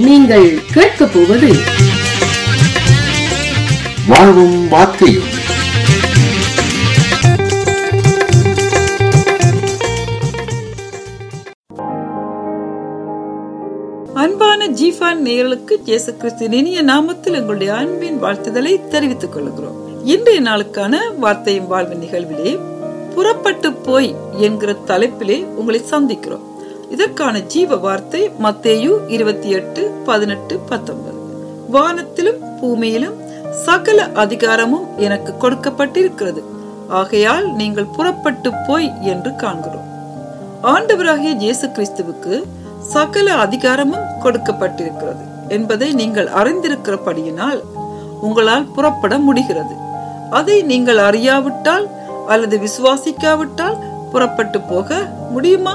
நீங்கள் கேட்கப் போவது வாழ்வும் வார்த்தையும் அன்பான ஜீஃபான் நேயர்களுக்கு இயேசு கிறிஸ்துவின் இனிய நாமத்தில் எங்களுடைய அன்பின் வாழ்த்துதலை தெரிவித்துக் கொள்கிறோம் இன்றைய நாளுக்கான வார்த்தையும் வாழ்வின் நிகழ்விலே புறப்பட்டு போய் என்கிற தலைப்பிலே உங்களை சந்திக்கிறோம் இதற்கான ஜீவ வார்த்தை மத்தேயு இருபத்தி எட்டு பதினெட்டு பத்தொன்பது வானத்திலும் பூமியிலும் சகல அதிகாரமும் எனக்கு கொடுக்கப்பட்டிருக்கிறது ஆகையால் நீங்கள் புறப்பட்டு போய் என்று காண்கிறோம் ஆண்டவராகிய இயேசு கிறிஸ்துவுக்கு சகல அதிகாரமும் கொடுக்கப்பட்டிருக்கிறது என்பதை நீங்கள் அறிந்திருக்கிறபடியினால் உங்களால் புறப்பட முடிகிறது அதை நீங்கள் அறியாவிட்டால் அல்லது விசுவாசிக்காவிட்டால் புறப்பட்டு போக முடியுமா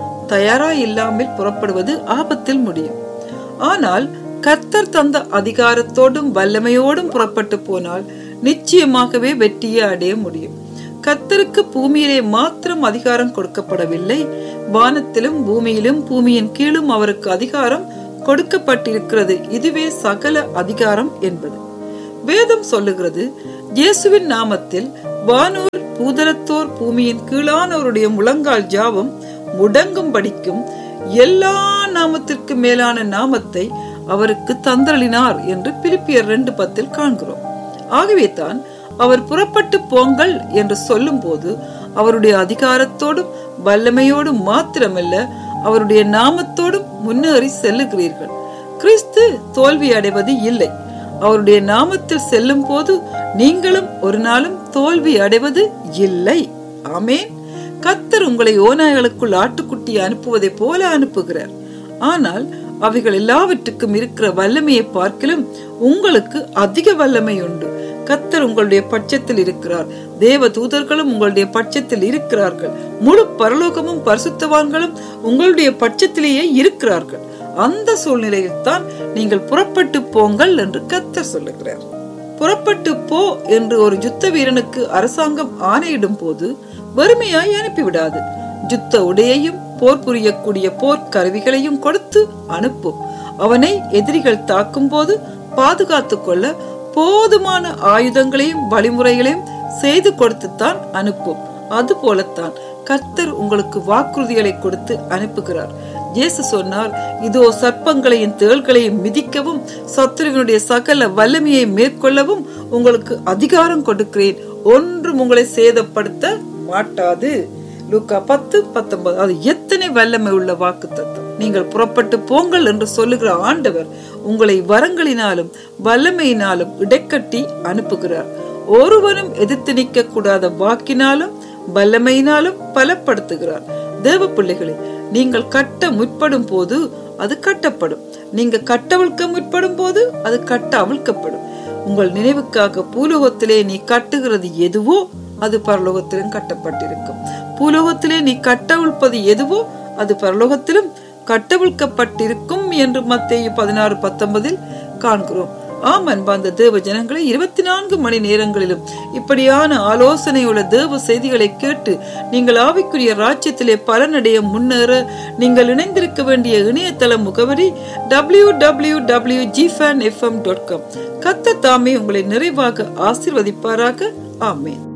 தயாரா இல்லாமல் புறப்படுவது ஆபத்தில் முடியும் ஆனால் கர்த்தர் தந்த அதிகாரத்தோடும் வல்லமையோடும் புறப்பட்டு போனால் நிச்சயமாகவே வெற்றியை அடைய முடியும் கர்த்தருக்கு பூமியிலே மாத்திரம் அதிகாரம் கொடுக்கப்படவில்லை வானத்திலும் பூமியிலும் பூமியின் கீழும் அவருக்கு அதிகாரம் கொடுக்கப்பட்டிருக்கிறது இதுவே சகல அதிகாரம் என்பது வேதம் சொல்லுகிறது இயேசுவின் நாமத்தில் வானோர் பூதலத்தோர் பூமியின் கீழானவருடைய முழங்கால் ஜாபம் முடங்கும் படிக்கும் எல்லா நாமத்திற்கு மேலான நாமத்தை அவருக்கு தந்தளினார் என்று பிலிப்பியர் ரெண்டு பத்தில் காண்கிறோம் ஆகவே தான் அவர் புறப்பட்டு போங்கள் என்று சொல்லும் போது அவருடைய அதிகாரத்தோடும் வல்லமையோடும் மாத்திரமல்ல அவருடைய நாமத்தோடும் முன்னேறி செல்லுகிறீர்கள் கிறிஸ்து தோல்வி அடைவது இல்லை அவருடைய நாமத்தில் செல்லும் போது நீங்களும் ஒரு நாளும் தோல்வி அடைவது இல்லை ஆமேன் கத்தர் உங்களை ஓநாய்களுக்குள் ஆட்டுக்குட்டி அனுப்புவதை போல அனுப்புகிறார் ஆனால் அவைகள் எல்லாவற்றுக்கும் இருக்கிற வல்லமையை பார்க்கிலும் உங்களுக்கு அதிக வல்லமை உண்டு கத்தர் உங்களுடைய பட்சத்தில் இருக்கிறார் தேவ தூதர்களும் உங்களுடைய பட்சத்தில் இருக்கிறார்கள் முழு பரலோகமும் பரிசுத்தவான்களும் உங்களுடைய பட்சத்திலேயே இருக்கிறார்கள் அந்த சூழ்நிலையில் தான் நீங்கள் புறப்பட்டு போங்கள் என்று கத்தர் சொல்லுகிறார் புறப்பட்டு போ என்று ஒரு யுத்த வீரனுக்கு அரசாங்கம் ஆணையிடும் போது வறுமையாய் அனுப்பிவிடாது யுத்த உடையையும் போர் புரியக்கூடிய போர் கருவிகளையும் கொடுத்து அனுப்பும் அவனை எதிரிகள் தாக்கும் போது பாதுகாத்து கொள்ள போதுமான ஆயுதங்களையும் வழிமுறைகளையும் செய்து கொடுத்துத்தான் அனுப்பும் அது போலத்தான் கர்த்தர் உங்களுக்கு வாக்குறுதிகளை கொடுத்து அனுப்புகிறார் இயேசு சொன்னார் இதோ சர்ப்பங்களையும் தேள்களையும் மிதிக்கவும் சத்துருவினுடைய சகல வல்லமையை மேற்கொள்ளவும் உங்களுக்கு அதிகாரம் கொடுக்கிறேன் ஒன்றும் உங்களை சேதப்படுத்த மாட்டாது லூக்கா பத்து பத்தொன்பது அது எத்தனை வல்லமை உள்ள வாக்கு தத்துவம் நீங்கள் புறப்பட்டு போங்கள் என்று சொல்லுகிற ஆண்டவர் உங்களை வரங்களினாலும் வல்லமையினாலும் இடைக்கட்டி அனுப்புகிறார் ஒருவனும் எதிர்த்து நிற்க கூடாத வாக்கினாலும் வல்லமையினாலும் பலப்படுத்துகிறார் தேவ பிள்ளைகளே நீங்கள் கட்ட முற்படும் போது அது கட்டப்படும் நீங்க கட்டவிழ்க்க முற்படும் போது அது கட்ட அவிழ்க்கப்படும் உங்கள் நினைவுக்காக பூலோகத்திலே நீ கட்டுகிறது எதுவோ அது பரலோகத்திலும் கட்டப்பட்டிருக்கும் பூலோகத்திலே நீ கட்டவிழ்ப்பது எதுவோ அது பரலோகத்திலும் கட்டவிழ்க்கப்பட்டிருக்கும் என்று மத்தேயு பதினாறு பத்தொன்பதில் காண்கிறோம் ஆம் அன்பார்ந்த தேவ ஜனங்களை இருபத்தி நான்கு மணி நேரங்களிலும் இப்படியான ஆலோசனையுள்ள தேவ செய்திகளை கேட்டு நீங்கள் ஆவிக்குரிய ராஜ்யத்திலே பலனடைய முன்னேற நீங்கள் இணைந்திருக்க வேண்டிய இணையதள முகவரி டபிள்யூ டபிள்யூ டபிள்யூ ஜிஃபேன் எஃப்எம் டாட் காம் கத்த தாமே உங்களை நிறைவாக ஆசிர்வதிப்பாராக ஆமேன்